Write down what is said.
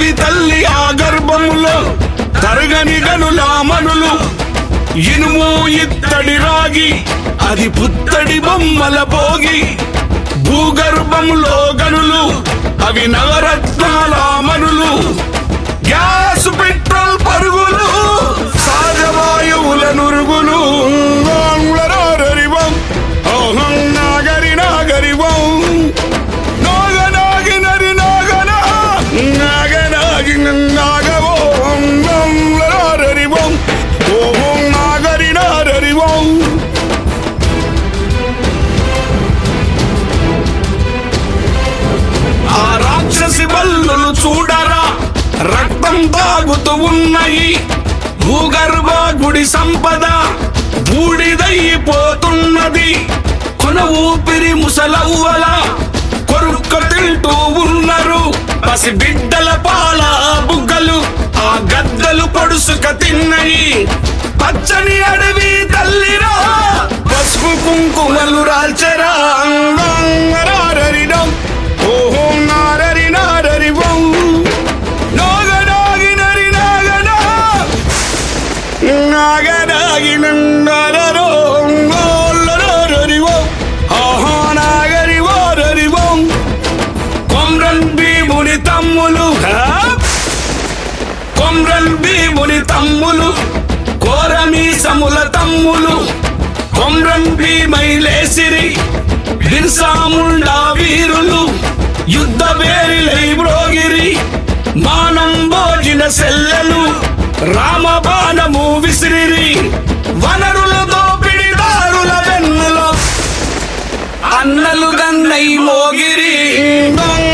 అడవి తల్లి ఆ గర్భములో తరగని గనుల మనులు ఇనుము ఇత్తడి రాగి అది పుత్తడి బొమ్మల భోగి భూగర్భములో గనులు అవి నవరత్నాల మనులు గ్యాస్ పెట్రోల్ పరుగులు సహజవాయువుల నురుగులు నాగరివం ఓహం నాగరి నాగరివం నాగ నాగి నరి నాగన నాగ నాగి నాగవో నాగరివం ఓహం నాగరి నాగరివం ఆ రాక్షసి బల్లులు చూడరా రక్తం తాగుతూ ఉన్నాయి భూగర్భ గుడి సంపద బూడిదైపోతున్నది కొన ఊపిరి ముసలవ్వల కొరుక్క తింటూ ఉన్నారు పసి బిడ్డల పాల బుగ్గలు ఆ గద్దలు పొడుసుక తిన్నయి పచ్చని అడవి తల్లిరా పసుపు కుంకుమలు రాల్చరా అంగారరిడం ఓహో నారరి నారరి బొం నాగనాగి నరి నాగనా నాగనాగి నందరరో నోల్లరరి బొం ఆహా నాగరి వారరి బొం కొమ్రన్ భీముని తమ్ములు హా? కొమ్రన్ భీముని తమ్ములు కోరమీసముల తమ్ములు కొమ్రన్ భీమై లేసిరి బిర్సాముండా వీరులు యుద్ధ వేరిలై బ్రోగిరి మానం భోజిన సెల్లెలు రామబాణము విసిరిరి వనరుల దోపిడిదారుల వెన్నులో అన్నలు గన్నై మోగిరి